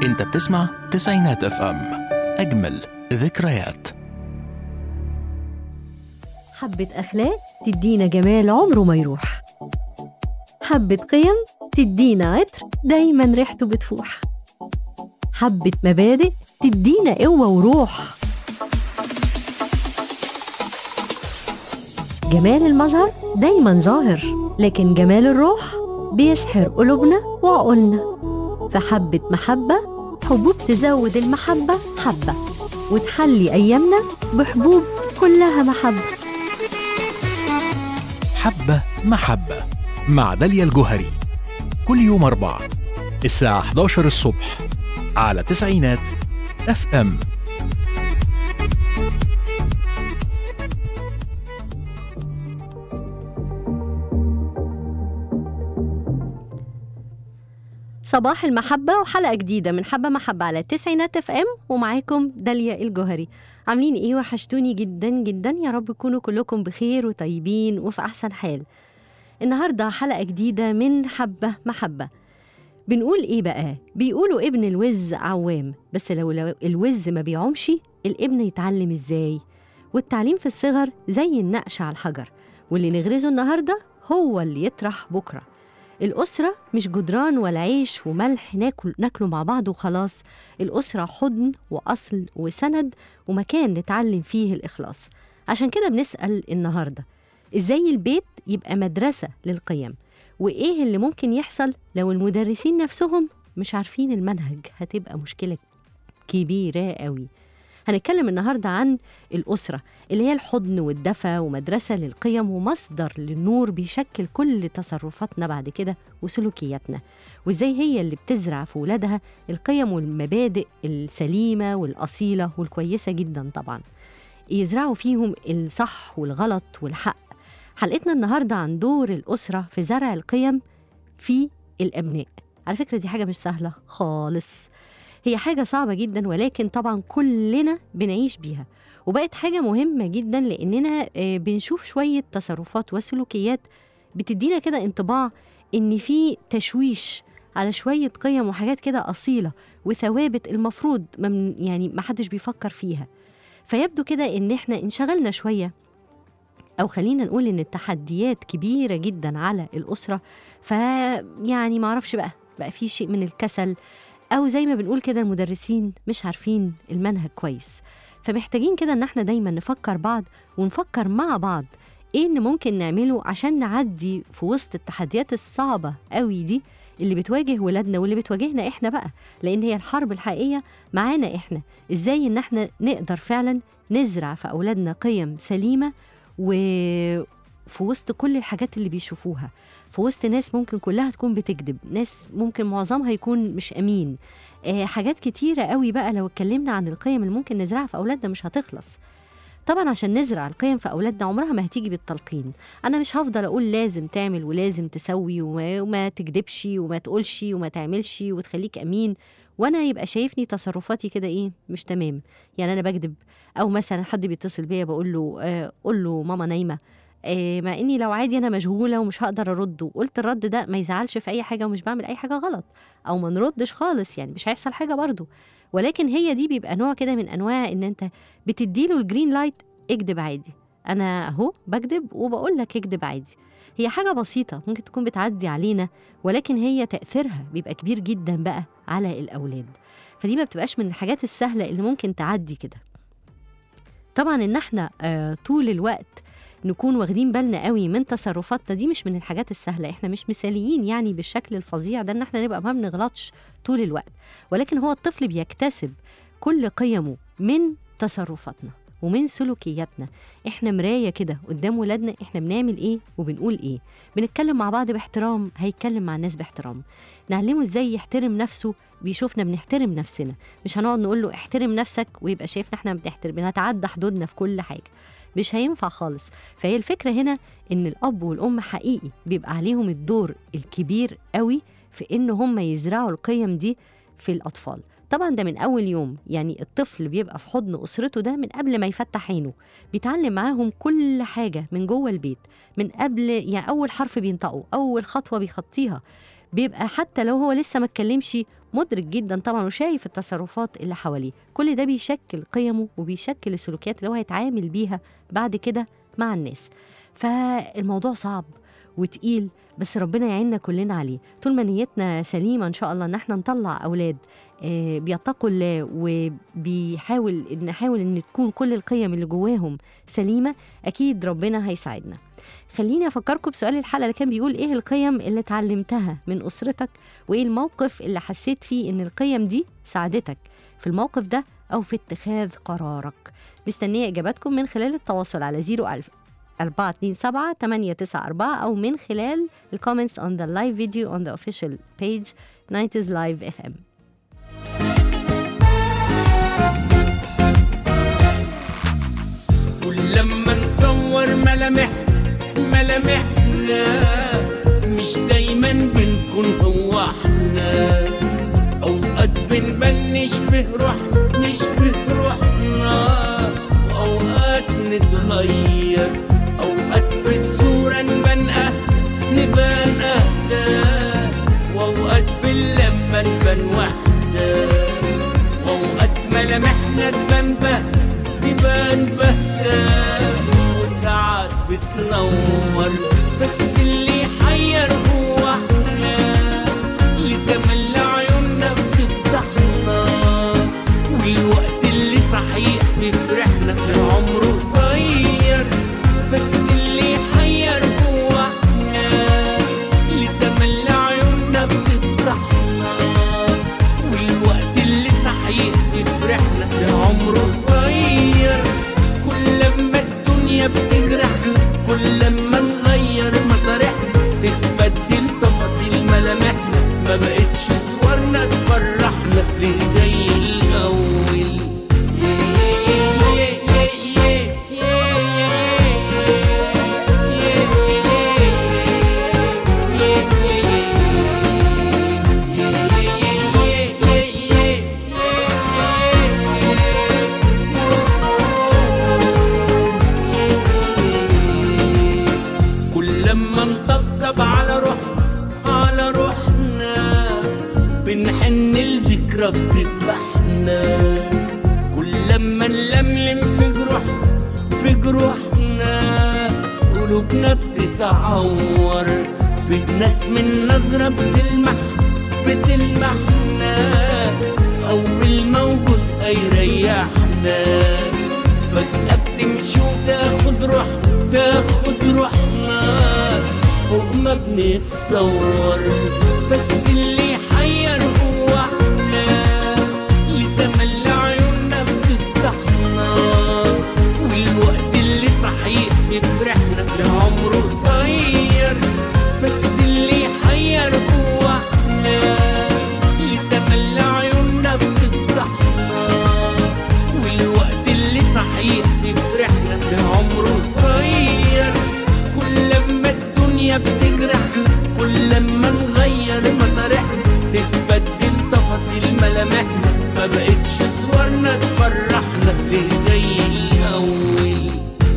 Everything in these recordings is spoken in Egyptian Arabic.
انت بتسمع تسعينات اف ام اجمل ذكريات حبة أخلاق تدينا جمال عمره ما يروح حبة قيم تدينا عطر دايما ريحته بتفوح حبة مبادئ تدينا قوة وروح جمال المظهر دايما ظاهر لكن جمال الروح بيسحر قلوبنا وعقولنا فحبة محبة حبوب تزود المحبة حبة وتحلي أيامنا بحبوب كلها محبة حبة محبة مع داليا الجوهري كل يوم أربعة الساعة 11 الصبح على تسعينات اف ام صباح المحبة وحلقة جديدة من حبة محبة على التسعينات اف ام ومعاكم داليا الجوهري عاملين ايه وحشتوني جدا جدا يا رب تكونوا كلكم بخير وطيبين وفي احسن حال النهاردة حلقة جديدة من حبة محبة بنقول ايه بقى بيقولوا ابن الوز عوام بس لو, لو الوز ما بيعومش الابن يتعلم ازاي والتعليم في الصغر زي النقش على الحجر واللي نغرزه النهاردة هو اللي يطرح بكره الأسرة مش جدران ولا عيش وملح ناكل ناكله مع بعض وخلاص الأسرة حضن وأصل وسند ومكان نتعلم فيه الإخلاص عشان كده بنسأل النهاردة إزاي البيت يبقى مدرسة للقيم وإيه اللي ممكن يحصل لو المدرسين نفسهم مش عارفين المنهج هتبقى مشكلة كبيرة قوي هنتكلم النهاردة عن الأسرة اللي هي الحضن والدفى ومدرسة للقيم ومصدر للنور بيشكل كل تصرفاتنا بعد كده وسلوكياتنا وإزاي هي اللي بتزرع في ولادها القيم والمبادئ السليمة والأصيلة والكويسة جدا طبعا يزرعوا فيهم الصح والغلط والحق حلقتنا النهاردة عن دور الأسرة في زرع القيم في الأبناء على فكرة دي حاجة مش سهلة خالص هي حاجة صعبة جدا ولكن طبعا كلنا بنعيش بيها وبقت حاجة مهمة جدا لأننا آه، بنشوف شوية تصرفات وسلوكيات بتدينا كده انطباع إن في تشويش على شوية قيم وحاجات كده أصيلة وثوابت المفروض ما من- يعني ما حدش بيفكر فيها فيبدو كده إن إحنا انشغلنا شوية أو خلينا نقول إن التحديات كبيرة جدا على الأسرة فيعني معرفش بقى بقى في شيء من الكسل أو زي ما بنقول كده المدرسين مش عارفين المنهج كويس فمحتاجين كده إن احنا دايما نفكر بعض ونفكر مع بعض إيه اللي ممكن نعمله عشان نعدي في وسط التحديات الصعبة قوي دي اللي بتواجه ولادنا واللي بتواجهنا احنا بقى لأن هي الحرب الحقيقية معانا احنا إزاي إن احنا نقدر فعلا نزرع في أولادنا قيم سليمة وفي وسط كل الحاجات اللي بيشوفوها في وسط ناس ممكن كلها تكون بتكذب ناس ممكن معظمها يكون مش أمين آه، حاجات كتيرة قوي بقى لو اتكلمنا عن القيم اللي ممكن نزرعها في أولادنا مش هتخلص طبعا عشان نزرع القيم في أولادنا عمرها ما هتيجي بالتلقين أنا مش هفضل أقول لازم تعمل ولازم تسوي وما, وما تكدبش وما تقولش وما تعملش وتخليك أمين وأنا يبقى شايفني تصرفاتي كده إيه مش تمام يعني أنا بكذب أو مثلا حد بيتصل بيا بقول له آه قول له ماما نايمة آه مع اني لو عادي انا مشغوله ومش هقدر ارد وقلت الرد ده ما يزعلش في اي حاجه ومش بعمل اي حاجه غلط او ما نردش خالص يعني مش هيحصل حاجه برضو ولكن هي دي بيبقى نوع كده من انواع ان انت بتديله الجرين لايت اكدب عادي انا اهو بكدب وبقول لك اكدب عادي هي حاجه بسيطه ممكن تكون بتعدي علينا ولكن هي تاثيرها بيبقى كبير جدا بقى على الاولاد فدي ما بتبقاش من الحاجات السهله اللي ممكن تعدي كده طبعا ان احنا آه طول الوقت نكون واخدين بالنا قوي من تصرفاتنا دي مش من الحاجات السهله احنا مش مثاليين يعني بالشكل الفظيع ده ان احنا نبقى ما بنغلطش طول الوقت ولكن هو الطفل بيكتسب كل قيمه من تصرفاتنا ومن سلوكياتنا احنا مرايه كده قدام ولادنا احنا بنعمل ايه وبنقول ايه بنتكلم مع بعض باحترام هيتكلم مع الناس باحترام نعلمه ازاي يحترم نفسه بيشوفنا بنحترم نفسنا مش هنقعد نقول له احترم نفسك ويبقى شايفنا احنا بنحترم بنتعدى حدودنا في كل حاجه مش هينفع خالص فهي الفكره هنا ان الاب والام حقيقي بيبقى عليهم الدور الكبير قوي في ان هم يزرعوا القيم دي في الاطفال طبعا ده من اول يوم يعني الطفل بيبقى في حضن اسرته ده من قبل ما يفتح عينه بيتعلم معاهم كل حاجه من جوه البيت من قبل يعني اول حرف بينطقه اول خطوه بيخطيها بيبقى حتى لو هو لسه ما اتكلمش مدرك جدا طبعا وشايف التصرفات اللي حواليه كل ده بيشكل قيمه وبيشكل السلوكيات اللي هو هيتعامل بيها بعد كده مع الناس فالموضوع صعب وتقيل بس ربنا يعيننا كلنا عليه طول ما نيتنا سليمة إن شاء الله إن احنا نطلع أولاد آه، بيتقوا الله وبيحاول نحاول إن تكون كل القيم اللي جواهم سليمة أكيد ربنا هيساعدنا خليني أفكركم بسؤال الحلقة اللي كان بيقول إيه القيم اللي اتعلمتها من أسرتك وإيه الموقف اللي حسيت فيه إن القيم دي ساعدتك في الموقف ده أو في اتخاذ قرارك مستنية إجاباتكم من خلال التواصل على 01000 427 894 أو من خلال الكومنتس on the live video on the official page 90s Live FM كل لما نصور ملامح ملامحنا مش دايما بنكون هو احنا اوقات بنبان نشبه روحنا نشبه روحنا واوقات نتغير اوقات في الصورة نبان أه نبان اهدى واوقات في اللمة نبان وحدة واوقات ملامحنا تبان بهتة تبان بهتة وساعات بتنور بس اللي يحير هو احنا اللي تملى عيوننا بتفتحنا والوقت اللي صحيح بيفرحنا العمر قصير بس اللي يحير هو احنا اللي تملى عيوننا بتفتحنا والوقت اللي صحيح بيفرحنا العمر قصير كل لما الدنيا بتجرحنا كل لما نغير مطارحنا تتبدل تفاصيل ملامحنا ما بقتش صورنا تفرحنا ليه زي الاول كل لما نطبطب على روحنا على روحنا بنحن لذكرى بتذبحنا كل لما نلملم في جروحنا في جروحنا قلوبنا بتتعور في ناس من نظرة بتلمح بتلمحنا أول موجود هيريحنا فجأة بتمشي وتاخد روحنا تاخد روحنا فوق ما بنتصور بس اللي يحير هو احنا اللي تملى عيوننا بتفتحنا والوقت اللي صحيح بيفرحنا العمر قصير بس اللي يحير هو احنا اللي تملى عيوننا بتفتحنا والوقت اللي صحيح بيفرحنا العمر قصير كل لما الدنيا بتجرحنا كل لما نغير مطارحنا تتبدل تفاصيل ملامحنا ما بقتش صورنا تفرحنا ليه زي الاول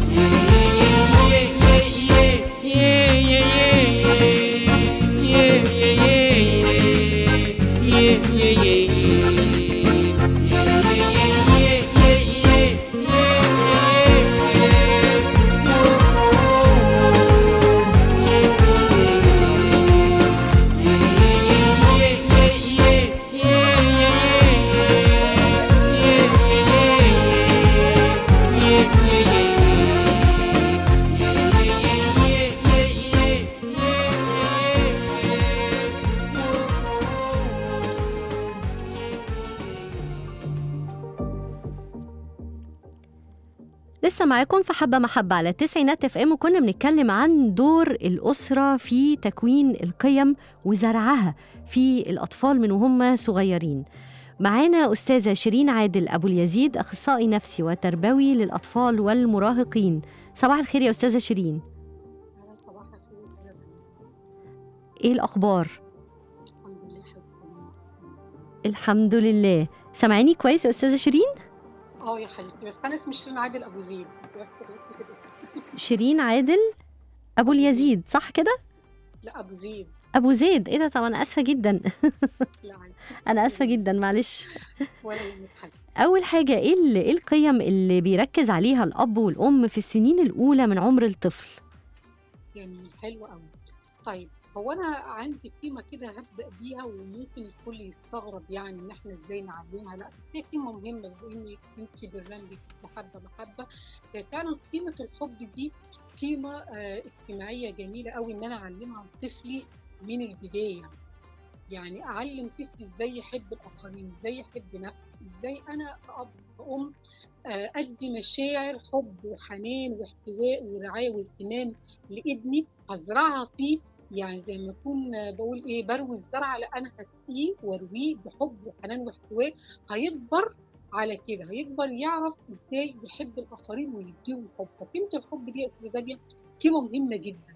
لسه معاكم في حبة محبة على التسعينات اف ام وكنا بنتكلم عن دور الأسرة في تكوين القيم وزرعها في الأطفال من وهم صغيرين معانا أستاذة شيرين عادل أبو اليزيد أخصائي نفسي وتربوي للأطفال والمراهقين صباح الخير يا أستاذة شيرين صباح الخير إيه الأخبار؟ الحمد لله حبيبتي الحمد لله سامعيني كويس يا أستاذة شيرين؟ اه يا حبيبتي بس انا اسمي شيرين عادل ابو زيد بس غلطت كده شيرين عادل أبو اليزيد صح كده؟ لا ابو زيد ابو زيد ايه ده طبعا انا اسفه جدا لا عادي. انا اسفه جدا معلش ولا يهمك حاجه اول حاجه ايه ال- ايه القيم اللي بيركز عليها الاب والام في السنين الاولى من عمر الطفل يعني حلو قوي طيب هو انا عندي قيمه كده هبدا بيها وممكن الكل يستغرب يعني ان احنا ازاي نعلمها لا بس هي قيمه مهمه لان انت برنامجك محبه محبه فعلا قيمه الحب دي قيمه آه، اجتماعيه جميله قوي ان انا اعلمها لطفلي من البدايه يعني اعلم طفلي ازاي يحب الاخرين ازاي يحب نفسه ازاي انا كاب كأم آه، ادي مشاعر حب وحنان واحتواء ورعايه واهتمام لابني هزرعها فيه يعني زي ما اكون آه، بقول ايه بروي الزرع لا انا هسقيه وارويه بحب وحنان واحتواء هيكبر على كده هيكبر يعرف ازاي يحب الاخرين ويديهم حب فقيمه الحب دي يا استاذه داليا قيمه مهمه جدا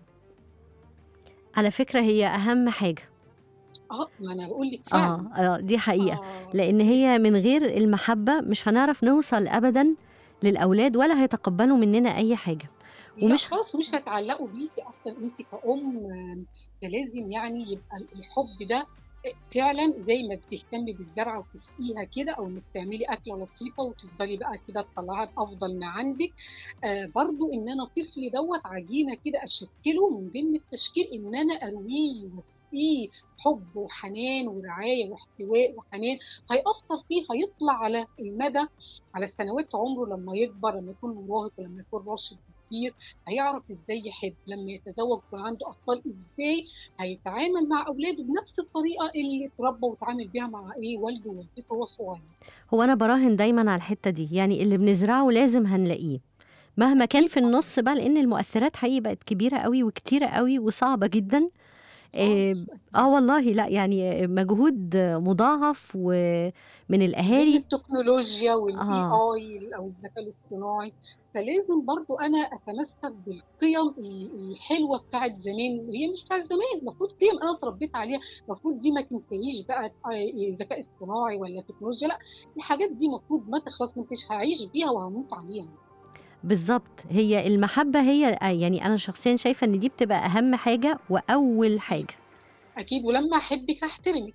على فكره هي اهم حاجه اه ما انا بقول لك فعلا اه آه، دي حقيقه آه. لان هي من غير المحبه مش هنعرف نوصل ابدا للاولاد ولا هيتقبلوا مننا اي حاجه لا ومش- خلاص مش هتعلقوا بيكي اصلا انت كأم آم، فلازم يعني يبقى الحب ده فعلا زي ما بتهتمي بالزرعه وتسقيها كده او انك تعملي اكله لطيفه وتفضلي بقى كده تطلعيها بافضل ما عندك آه برضو ان انا طفلي دوت عجينه كده اشكله من ضمن التشكيل ان انا ارويه واسقيه حب وحنان ورعايه واحتواء وحنان هيأثر فيه هيطلع على المدى على سنوات عمره لما يكبر لما يكون مراهق ولما يكون راشد كبير هيعرف ازاي يحب لما يتزوج ويكون عنده اطفال ازاي هيتعامل مع اولاده بنفس الطريقه اللي اتربى وتعامل بيها مع ايه والده ووالدته وهو صغير هو انا براهن دايما على الحته دي يعني اللي بنزرعه لازم هنلاقيه مهما كان في النص بقى لان المؤثرات حقيقي بقت كبيره قوي وكتيره قوي وصعبه جدا آه، اه والله لا يعني مجهود مضاعف ومن هي الاهالي التكنولوجيا والاي آه. اي او الذكاء الاصطناعي فلازم برضو انا اتمسك بالقيم ال- الحلوه بتاعت زمان هي مش بتاعت زمان المفروض قيم انا اتربيت عليها المفروض دي ما تنتهيش بقى آه، ذكاء اصطناعي ولا تكنولوجيا لا الحاجات دي المفروض ما تخلص ما انتش هعيش بيها وهموت عليها بالظبط هي المحبه هي يعني انا شخصيا شايفه ان دي بتبقى اهم حاجه واول حاجه اكيد ولما احبك هحترمك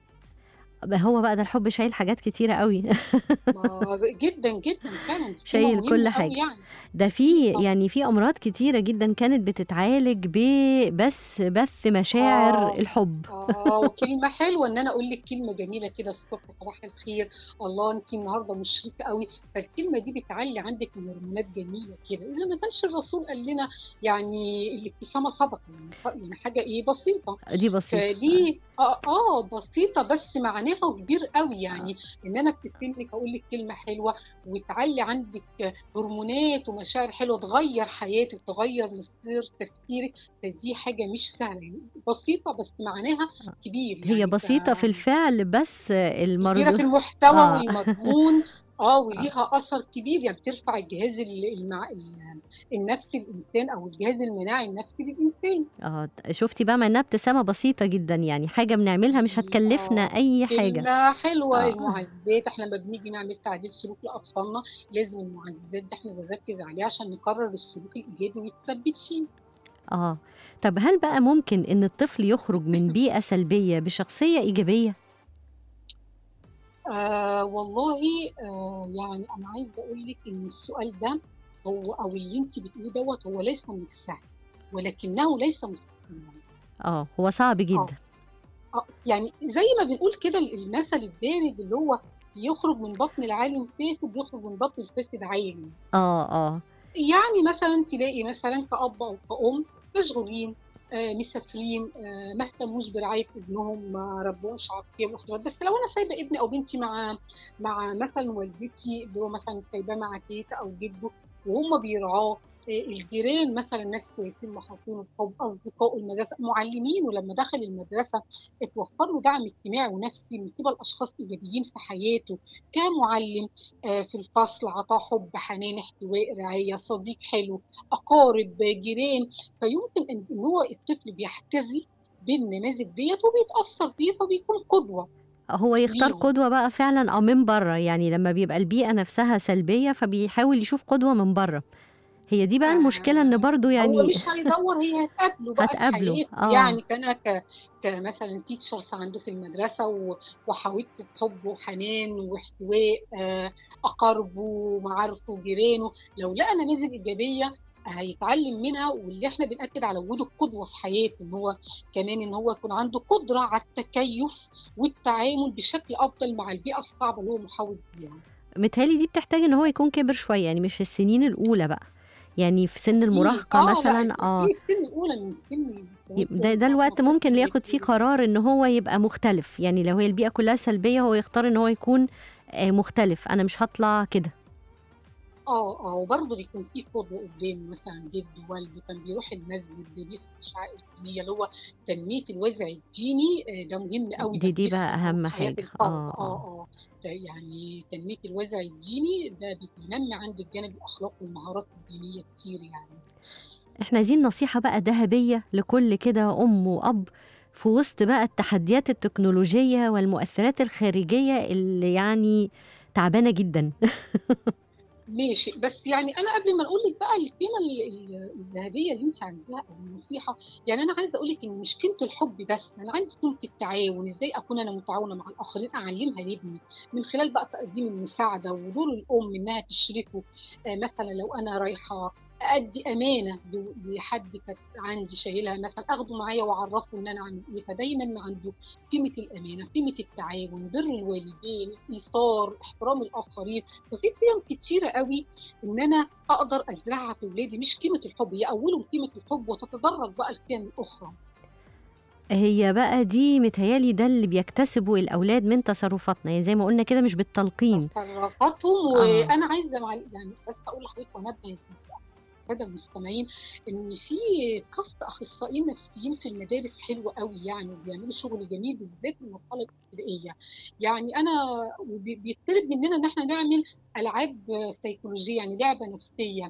هو بقى ده الحب شايل حاجات كتيره قوي ما- جدا جدا فعلا دي شايل قيمة كل مهمة حاجة. أوي يعني ده في آه. يعني في امراض كتيره جدا كانت بتتعالج ببس بث مشاعر آه. الحب اه وكلمه حلوه ان انا اقول لك كلمه جميله كده الصبح صباح الخير الله انت النهارده مشرقه قوي فالكلمه دي بتعلي عندك من هرمونات جميله كده اذا ما كانش الرسول قال لنا يعني الابتسامه صدقه يعني يعني حاجه ايه بسيطه دي بسيطه فدي اه, آه بسيطه بس معناها كبير قوي يعني ان انا ابتسم لك اقول لك كلمه حلوه وتعلي عندك هرمونات ومشاعر حلوه تغير حياتك تغير مصير تفكيرك فدي حاجه مش سهله يعني بسيطه بس معناها كبير هي يعني بسيطه ف- في الفعل بس كبيره في المرض المحتوى آه. والمضمون اه وليها اثر كبير يعني بترفع الجهاز ال- المع... ال- النفسي للانسان او الجهاز المناعي النفسي للانسان اه شفتي بقى مع انها ابتسامه بسيطه جدا يعني حاجه بنعملها مش هتكلفنا آه. اي حاجه كلمة حلوة آه. المعززات احنا لما بنيجي نعمل تعديل سلوك لأطفالنا لازم المعززات دي احنا بنركز عليها عشان نكرر السلوك الإيجابي ويتثبت فيه اه طب هل بقى ممكن ان الطفل يخرج من بيئه سلبيه بشخصيه ايجابيه آه والله آه يعني أنا عايزة أقول لك إن السؤال ده هو أو اللي أنت بتقوليه دوت هو ليس من السهل ولكنه ليس مستحيلا اه هو صعب جدا آه يعني زي ما بنقول كده المثل الدارج اللي هو يخرج من بطن العالم فاسد يخرج من بطن الفاسد عالم اه اه يعني مثلا تلاقي مثلا كأب أو كأم مشغولين آه مسافرين آه ما اهتموش برعايه ابنهم ما ربوش عقليه واخلاق بس لو انا سايبه ابني او بنتي مع مع مثلا والدتي اللي هو مثلا سايباه مع تيتا او جده وهم بيرعاه آه الجيران مثلا ناس كويسين محاطين الحب اصدقاء المدرسه معلمين ولما دخل المدرسه اتوفر له دعم اجتماعي ونفسي من قبل اشخاص ايجابيين في حياته كمعلم آه في الفصل عطاه حب حنان احتواء رعايه صديق حلو اقارب جيران فيمكن ان إن هو الطفل بيحتذي بالنماذج ديت وبيتاثر بيه فبيكون قدوه هو يختار ليهم. قدوة بقى فعلا أو من بره يعني لما بيبقى البيئة نفسها سلبية فبيحاول يشوف قدوة من بره هي دي بقى المشكله ان آه، برضو هو يعني مش هيدور هي هتقابله بقى في هتقابله، حياته آه. يعني كان ك... كمثلا تيتشرز عنده في المدرسه و... وحاوته بحب وحنان واحتواء آه، اقاربه ومعارفه وجيرانه لو لقى نماذج ايجابيه هيتعلم منها واللي احنا بنأكد على وجود القدوه في حياته ان هو كمان ان هو يكون عنده قدره على التكيف والتعامل بشكل افضل مع البيئه الصعبه اللي هو محاول فيها متهيألي دي بتحتاج ان هو يكون كبر شويه يعني مش في السنين الاولى بقى يعني في سن المراهقه لا مثلا اه في السن الاولى من سن يب- ده ده الوقت ممكن اللي ياخد فيه قرار ان هو يبقى مختلف يعني لو هي البيئه كلها سلبيه هو يختار ان هو يكون آه، مختلف انا مش هطلع كده اه اه وبرضه بيكون في قدوه قدامه مثلا جدي والدي كان بيروح المسجد بيسمع الشعائر الدينيه اللي هو تنميه الوازع الديني آه، ده مهم قوي دي- دي ده بقى بيفرق أهم في حياة حاجة. الفرد. آه، اه اه ده يعني تنميه الوازع الديني ده بينمي عند الجانب الاخلاقي والمهارات الدينيه كتير يعني احنا عايزين نصيحه بقى ذهبيه لكل كده ام واب في وسط بقى التحديات التكنولوجيه والمؤثرات الخارجيه اللي يعني تعبانه جدا ماشي بس يعني انا قبل ما اقول لك بقى القيمه ال- ال- الذهبيه اللي انت عايزاها او النصيحه يعني انا عايزه اقول لك ان مش قيمه الحب بس انا عندي قيمه التعاون ازاي اكون انا متعاونه مع الاخرين اعلمها لابني من خلال بقى تقديم المساعده ودور الام انها تشركه آه، مثلا لو انا رايحه ادي امانه ل- لحد كانت عندي شايلها مثلا اخده معايا واعرفه ان انا عامل ايه فده ينمي عنده قيمه الامانه قيمه التعاون بر الوالدين الايثار احترام الاخرين ففي قيم كتيره قوي ان انا اقدر ازرعها في اولادي مش قيمه الحب هي اولهم قيمه الحب وتتدرج بقى القيم الاخرى هي بقى دي متهيالي ده اللي بيكتسبه الاولاد من تصرفاتنا يعني زي ما قلنا كده مش بالتلقين تصرفاتهم آه. وانا عايزه مع يعني بس اقول لحضرتك وانبه الساده المستمعين ان في كاست اخصائيين نفسيين في المدارس حلوه قوي يعني وبيعملوا شغل جميل بالذات في المرحله الابتدائيه يعني انا وبي- بيطلب مننا ان احنا نعمل العاب سيكولوجيه يعني لعبه نفسيه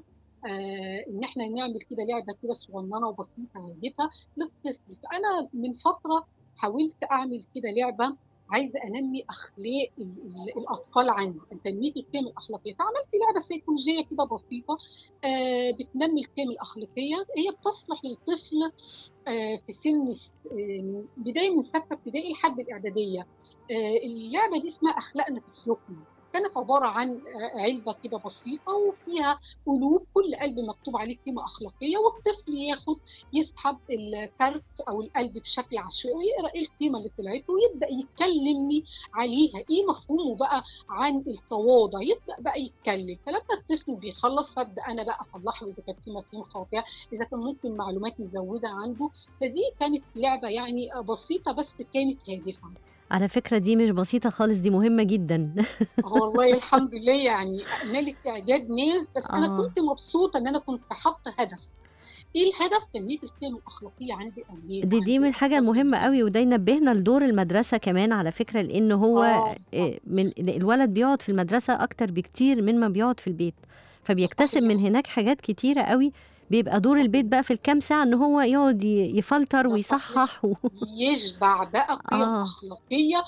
آه ان احنا نعمل كده لعبه كده صغننه وبسيطه هادفه للطفل فانا من فتره حاولت اعمل كده لعبه عايزه انمي اخلاق ال- ال- الاطفال عندي تنميه القيم الاخلاقيه فعملت لعبه سيكولوجيه كده بسيطه آه، بتنمي القيم الاخلاقيه هي بتصلح للطفل آه، في سن س- آه، من بدايه من سته ابتدائي لحد الاعداديه آه، اللعبه دي اسمها اخلاقنا في سلوكنا كانت عباره عن آه، علبه كده بسيطه وفيها قلوب كل قلب مكتوب عليه قيمه اخلاقيه والطفل ياخد يسحب الكارت او القلب بشكل عشوائي ويقرا ايه القيمه اللي طلعت له ويبدا يكلمني عليها ايه مفهومه بقى عن التواضع يبدا بقى يتكلم فلما الطفل بيخلص فابدا انا بقى اصلح له اذا كانت في مفهوم خاطئه اذا كان ممكن معلومات مزوده عنده فدي كانت لعبه يعني بسيطه بس كانت هادفه على فكره دي مش بسيطه خالص دي مهمه جدا هو والله الحمد لله يعني نالت اعجاب ناس بس انا آه. كنت مبسوطه ان انا كنت حاطه هدف ايه الهدف تنميه القيم الاخلاقيه عند اولاد دي دي من الحاجة المهمة قوي وده ينبهنا لدور المدرسة كمان على فكرة لأن هو آه، آه، من الولد بيقعد في المدرسة أكتر بكتير من ما بيقعد في البيت فبيكتسب من صحيح. هناك حاجات كتيرة قوي بيبقى دور البيت بقى في الكام ساعة إن هو يقعد ي- يفلتر ده ويصحح و... يشبع بقى قيم آه. آه. اخلاقيه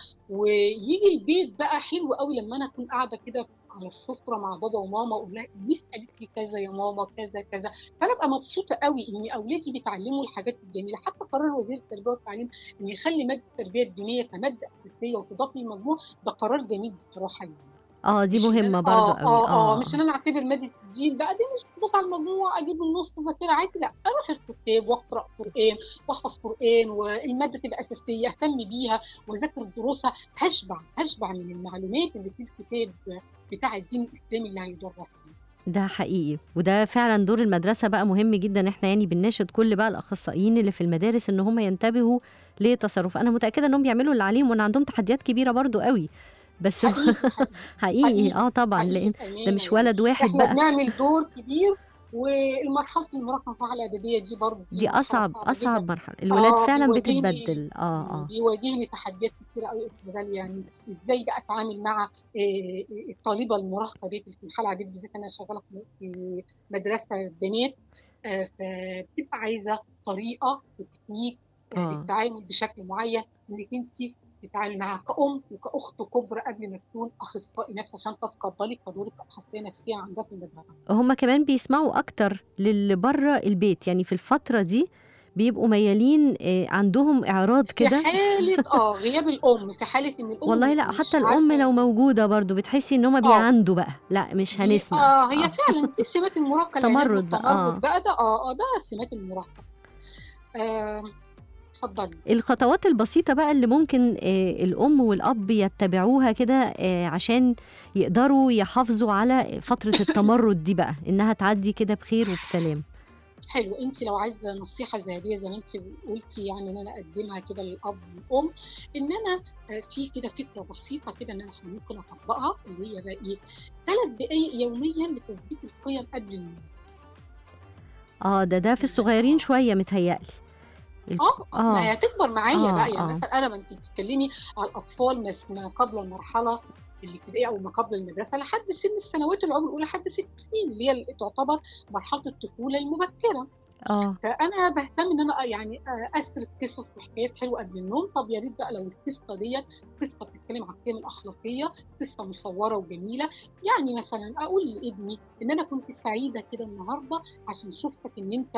ويجي البيت بقى حلو قوي لما انا اكون قاعده كده على السفره مع بابا وماما اقول لها ميس قالت لي كذا يا ماما كذا كذا فانا ابقى مبسوطه قوي ان اولادي بيتعلموا الحاجات الجميله حتى قرار وزير التربيه والتعليم ان يخلي ماده التربيه الدينيه كماده اساسيه وتضاف للمجموع ده قرار جميل بصراحه يعني اه دي مش إن مهمة أنا- برضو آه, قوي اه اه مش ان انا اعتبر ماده الدين بقى دي مش بتضاف على المجموع اجيب النص ذاكره عادي لا اروح الكتاب واقرا قران واحفظ قران والماده تبقى اساسيه اهتم بيها واذاكر دروسها هشبع هشبع من المعلومات اللي في الكتاب بتاع الدين الاسلامي اللي هيدرس ده حقيقي وده فعلا دور المدرسة بقى مهم جدا احنا يعني بنناشد كل بقى الأخصائيين اللي في المدارس إن هم ينتبهوا لتصرف أنا متأكدة إنهم بيعملوا اللي عليهم وإن عندهم تحديات كبيرة برضو قوي بس حقيقي حقيقي حقيقي. اه طبعا لأن حقيقي ده مش أمانة ولد واحد احنا بقى بنعمل دور كبير والمرحله المراهقه المرحله الاعداديه دي برضه دي مرحلة أصعب صعبة أصعب جداً. مرحلة الولاد آه، فعلا بيواجهني- بتتبدل اه اه بيواجهني تحديات كتيرة قوي استغلال يعني ازاي بقى اتعامل مع آه، الطالبه المراهقه دي في الحاله دي بالذات انا شغاله في- في مدرسه بنات آه، فبتبقى عايزه طريقه وتكنيك آه، آه. للتعامل بشكل معين انك انت تتعامل معاها كأم وكأخت كبرى قبل ما تكون أخصائي نفسي عشان تتقبلي كدورك كأخصائية نفسية عندها في المدرسة. هم كمان بيسمعوا اكتر للي بره البيت يعني في الفتره دي بيبقوا ميالين آه، عندهم اعراض في كده حالة اه غياب الأم في حالة إن الأم والله لا مش حتى الام عارفة- لو موجوده برضو بتحسي ان هم آه. بيعندوا بقى لا مش هنسمع اه هي فعلا دي سمات المراهقة العناد تمرد بقى، والتمرد آه. بقى ده اه اه ده سمات المراهقة. آه، اتفضلي. الخطوات البسيطة بقى اللي ممكن آه، الأم والأب يتبعوها كده آه، عشان يقدروا يحافظوا على فترة التمرد دي بقى إنها تعدي كده بخير وبسلام حلو انت لو عايزه نصيحه ذهبيه زي ما انت قلتي يعني ان انا اقدمها كده للاب والام ان انا آه، في كده فكره بسيطه كده ان انا إحنا ممكن اطبقها اللي هي بقى ايه ثلاث دقائق يوميا لتثبيت القيم قبل النوم اه ده ده في الصغيرين شوية متهيألي ال- اه آه. ما هي هتكبر معايا آه، بقى يعني آه. مثلا انا ما انت بتتكلمي على الاطفال ما ما قبل المرحله الابتدائيه او ما قبل المدرسه لحد سن السنوات العمر الاولى لحد ست سنين اللي هي تعتبر مرحله الطفوله المبكره اه فانا بهتم ان انا يعني اسرد قصص وحكايات حلوه قبل النوم طب يا ريت بقى لو القصه ديت قصه بتتكلم عن القيم الاخلاقيه قصه مصوره وجميله يعني مثلا اقول لابني ان انا كنت سعيده كده النهارده عشان شفتك ان انت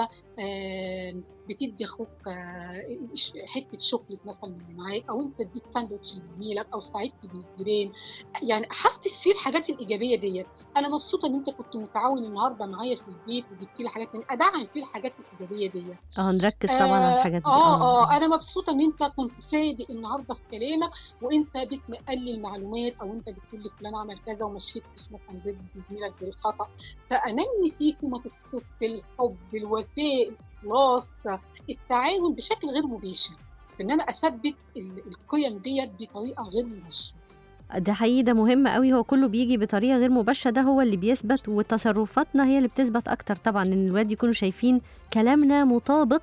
آه، بتدي اخوك آه، ش- حته شوكليت مثلا من معاك او انت اديت ساندوتش لزميلك او ساعدت بالجيران يعني احفز فيه الحاجات الايجابيه ديت انا مبسوطه ان انت كنت متعاون النهارده معايا في البيت وجبت لي حاجات ادعم فيه الحاجات الايجابيه ديت اه نركز طبعا على الحاجات دي اه اه انا مبسوطه ان انت كنت صادق النهارده في كلامك وانت بتنقل لي المعلومات او انت بتقول لي فلان عمل كذا وما شفتش مثلا ضد زميلك بالخطا فانمي فيك قيمه الصدق الحب الوفاء الاخلاص التعاون بشكل غير مباشر ان انا اثبت ال- القيم ديت بطريقه غير مباشره ده حقيقي ده مهم قوي هو كله بيجي بطريقة غير مباشرة ده هو اللي بيثبت وتصرفاتنا هي اللي بتثبت أكتر طبعا إن الولاد يكونوا شايفين كلامنا مطابق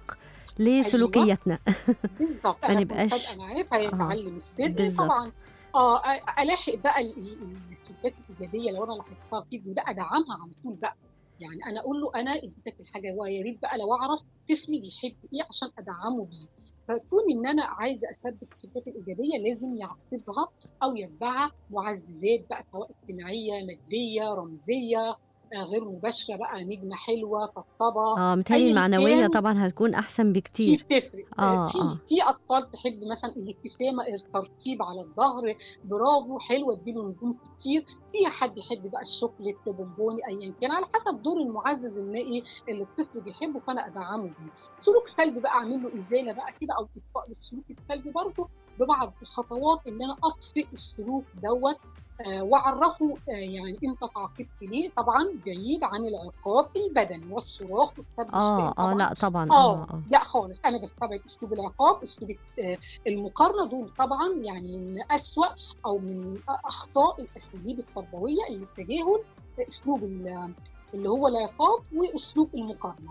لسلوكياتنا بالظبط ما انا نبقاش- كنت صادقه معاه فيتعلم الصدق بالظبط. طبعا اه أ- الاحق بقى ال- ال- السلوكيات الايجابيه لو انا لاحظتها في ابني بقى ادعمها على طول بقى يعني انا اقول له انا اديتك الحاجه هو يا ريت بقى لو اعرف طفلي بيحب ايه عشان ادعمه بيه فكون ان انا عايزه اثبت السلوكيات الايجابيه لازم يعقبها او يتبعها معززات بقى سواء اجتماعيه ماديه رمزيه آه، غير مباشره بقى نجمه حلوه طبطبه اه متهيألي أياً المعنوية كان طبعا هتكون أحسن في بكتير بتفرق آه، في آه. في اطفال تحب مثلا الابتسامه الترتيب على الظهر برافو حلوه اديله نجوم كتير في حد يحب بقى الشوكليت بونبوني ايا كان على حسب دور المعزز النائي اللي الطفل بيحبه فانا ادعمه بيه سلوك سلبي بقى اعمل له ازاله بقى كده او اطفاء للسلوك السلبي برضه ببعض الخطوات ان انا اطفئ السلوك دوت آه، واعرفه آه، يعني انت تعاقبت ليه طبعا بعيد عن العقاب البدني والصراخ والسب اه والشتيمة اه طبعاً. لا طبعا اه اه اه لا خالص انا بستبعد اسلوب العقاب اسلوب آه، المقارنه دول طبعا يعني من اسوا او من اخطاء الاساليب التربويه اللي التجاهل اسلوب ال- اللي هو العقاب واسلوب المقارنه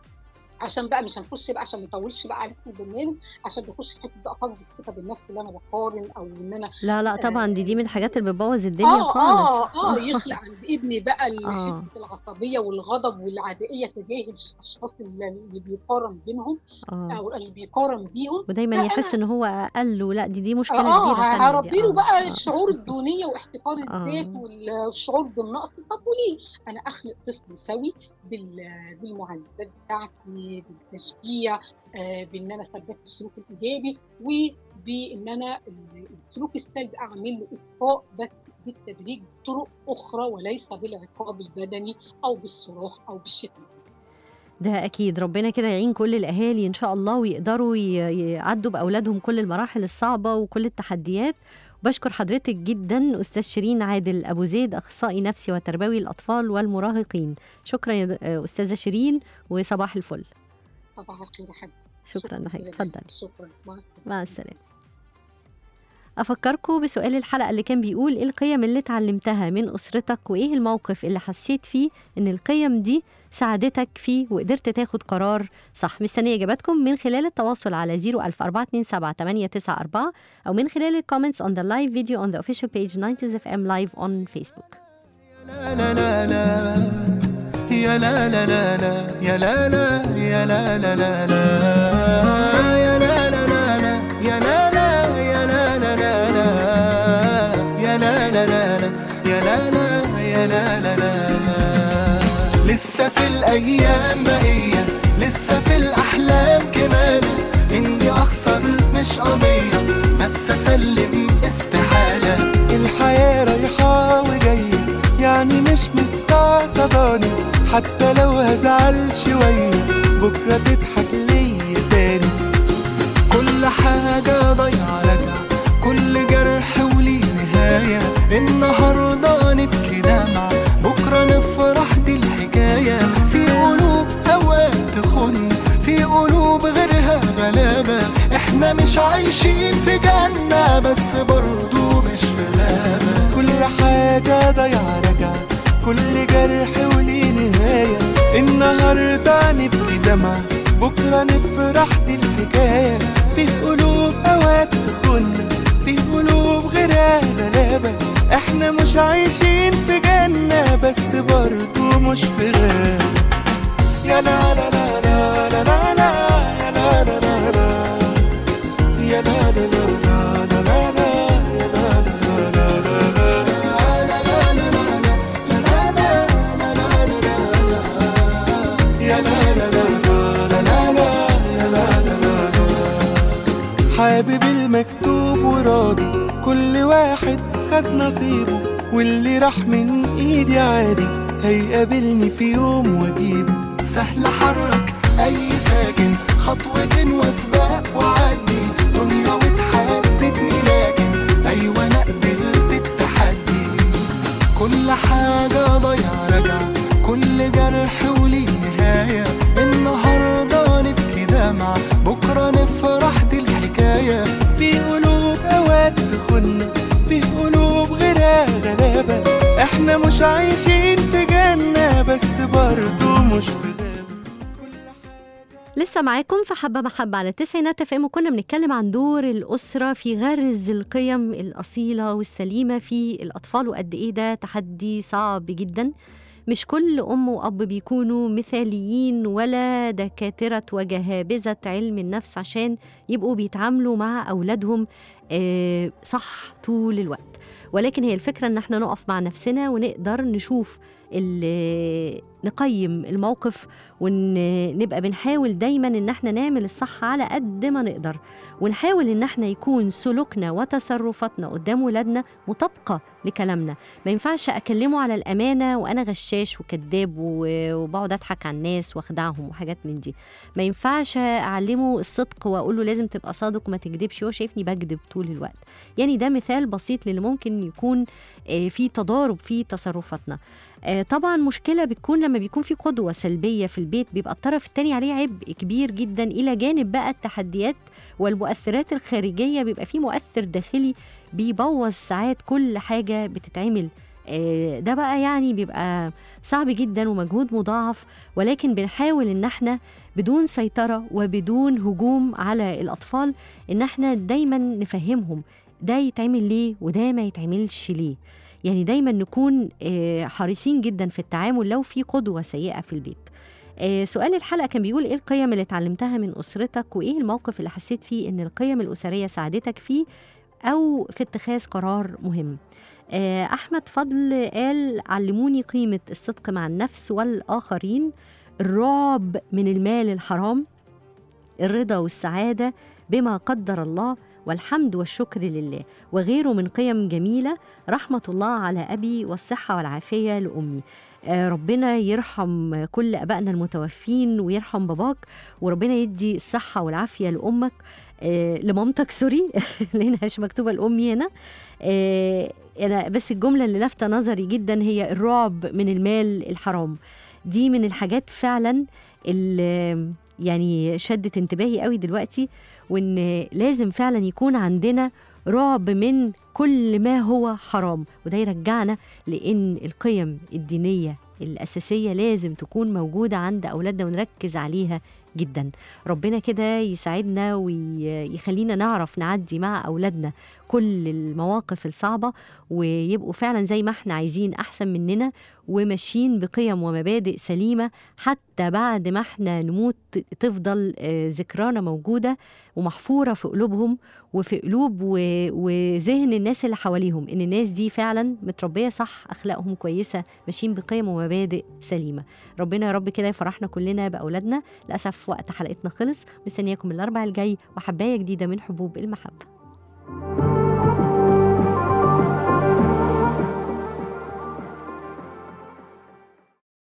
عشان بقى مش هنخش بقى عشان ما نطولش بقى عليكم البرنامج عشان نخش في حته بقى فرض الثقه بالنفس اللي انا بقارن او ان انا لا لا طبعا دي دي من الحاجات اللي بتبوظ الدنيا اه خالص اه اه يخلق عند ابني بقى ال- آه. حته العصبيه والغضب والعدائيه تجاه الاشخاص اللي اللي بيقارن بينهم اه او اللي بيقارن بيهم ودايما لا، يحس أنا- ان هو اقل ولا دي دي مشكله اه كبيره تانية دي. هربي له آه، بقى آه. الشعور الدونيه واحتقار آه. الذات وال- والشعور بالنقص طب وليه؟ انا اخلق طفل سوي بال- بالمعززات بتاعتي بالتشجيع آه، بان انا ثبت السلوك الايجابي وبان انا ال- السلوك السلبي اعمل له اطفاء بس بالتدريج بطرق اخرى وليس بالعقاب البدني او بالصراخ او بالشتم ده اكيد ربنا كده يعين كل الاهالي ان شاء الله ويقدروا ي- يعدوا باولادهم كل المراحل الصعبه وكل التحديات بشكر حضرتك جدا استاذ شيرين عادل ابو زيد اخصائي نفسي وتربوي الاطفال والمراهقين شكرا يا د- استاذه شيرين وصباح الفل صباح الخير يا حبيبي شكرا لحضرتك جزيلا. اتفضل شكرا مع السلامه مع السلامة أفكركم بسؤال الحلقة اللي كان بيقول إيه القيم اللي اتعلمتها من أسرتك وإيه الموقف اللي حسيت فيه إن القيم دي ساعدتك فيه وقدرت تاخد قرار صح مستنية إجاباتكم من خلال التواصل على 00427 أو من خلال الكومنتس on the live video on the official page 90s FM live on Facebook لا لا لا لا يا لا لا لا لا يا لا لا يا لا لا لا لا يا لا لا لا لا يا لا لا يا لا لا لا لسه في الايام بقية لسه في الاحلام كمان اني اخسر مش قضية بس اسلم استحالة الحياة رايحة وجاية يعني مش مستعصباني حتى لو هزعل شوية بكرة تضحك ليا تاني كل حاجة ضايعة راجعة كل جرح وليه نهاية النهاردة نبكي دمعة بكرة نفرح دي الحكاية في قلوب أوقات تخن في قلوب غيرها غلابة احنا مش عايشين في جنة بس برضو مش في غابة كل حاجة ضايعة راجعة كل جرح وليه نهاية النهاردة نبكي دمعة بكرة نفرح دي الحكاية في قلوب أوقات تخن في قلوب غيرها غلابة احنا مش عايشين في جنة بس برضو مش في غابة يا لا لا لا لا لا لا لا يا لا لا لا لا يا لا لا لا لا لا لا لا يا لا لا لا لا لا يا لا لا لا لا لا لا يا لا لا لا لا حابب المكتوب وراضي كل واحد خد نصيبه واللي راح من ايدي عادي هيقابلني في يوم واجيبه سهل حرك اي ساكن خطوة وسباق وعدي دنيا وتحددني لكن ايوه انا قبلت التحدي كل حاجة ضايعة راجعة كل جرح وليه نهاية النهاردة نبكي دمعة بكرة نفرح دي الحكاية في قلوب اوقات تخن في قلوب غيرها غلابة احنا مش عايشين في جنة بس برضو مش في غابة كل حاجة لسه معاكم في حبة محبة على التسعينات اف ام وكنا بنتكلم عن دور الأسرة في غرز القيم الأصيلة والسليمة في الأطفال وقد إيه ده تحدي صعب جدا مش كل أم وأب بيكونوا مثاليين ولا دكاترة وجهابذة علم النفس عشان يبقوا بيتعاملوا مع أولادهم آه، صح طول الوقت ولكن هي الفكرة إن احنا نقف مع نفسنا ونقدر نشوف ال- نقيم الموقف ونبقى بنحاول دايما ان احنا نعمل الصح على قد ما نقدر ونحاول ان احنا يكون سلوكنا وتصرفاتنا قدام ولادنا مطابقه لكلامنا ما ينفعش اكلمه على الامانه وانا غشاش وكذاب و- وبقعد اضحك على الناس واخدعهم وحاجات من دي ما ينفعش اعلمه الصدق واقول له لازم تبقى صادق وما تكذبش هو شايفني بكذب طول الوقت يعني ده مثال بسيط للي ممكن يكون آه، في تضارب في تصرفاتنا آه، طبعا مشكله بتكون لما بيكون في قدوه سلبيه في البيت بيبقى الطرف التاني عليه عبء كبير جدا الى جانب بقى التحديات والمؤثرات الخارجيه بيبقى في مؤثر داخلي بيبوظ ساعات كل حاجه بتتعمل آه، ده بقى يعني بيبقى صعب جدا ومجهود مضاعف ولكن بنحاول ان احنا بدون سيطره وبدون هجوم على الاطفال ان احنا دايما نفهمهم ده يتعمل ليه وده ما يتعملش ليه يعني دايما نكون آه، حريصين جدا في التعامل لو في قدوه سيئه في البيت آه، سؤال الحلقه كان بيقول ايه القيم اللي اتعلمتها من اسرتك وايه الموقف اللي حسيت فيه ان القيم الاسريه ساعدتك فيه او في اتخاذ قرار مهم آه، احمد فضل قال علموني قيمه الصدق مع النفس والاخرين الرعب من المال الحرام الرضا والسعاده بما قدر الله والحمد والشكر لله وغيره من قيم جميله رحمه الله على ابي والصحه والعافيه لامي آه، ربنا يرحم كل ابائنا المتوفين ويرحم باباك وربنا يدي الصحه والعافيه لامك آه، لمامتك سوري لانها مش مكتوبه لامي هنا آه، انا بس الجمله اللي لافته نظري جدا هي الرعب من المال الحرام دي من الحاجات فعلا اللي يعني شدت انتباهي قوي دلوقتي وان لازم فعلا يكون عندنا رعب من كل ما هو حرام وده يرجعنا لان القيم الدينيه الاساسيه لازم تكون موجوده عند اولادنا ونركز عليها جدا ربنا كده يساعدنا ويخلينا نعرف نعدي مع اولادنا كل المواقف الصعبه ويبقوا فعلا زي ما احنا عايزين احسن مننا وماشيين بقيم ومبادئ سليمه حتى حتى بعد ما احنا نموت تفضل آه، ذكرانا موجودة ومحفورة في قلوبهم وفي قلوب و- وذهن الناس اللي حواليهم إن الناس دي فعلا متربية صح أخلاقهم كويسة ماشيين بقيم ومبادئ سليمة ربنا يا رب كده يفرحنا كلنا بأولادنا للأسف وقت حلقتنا خلص مستنياكم الأربع الجاي وحباية جديدة من حبوب المحبة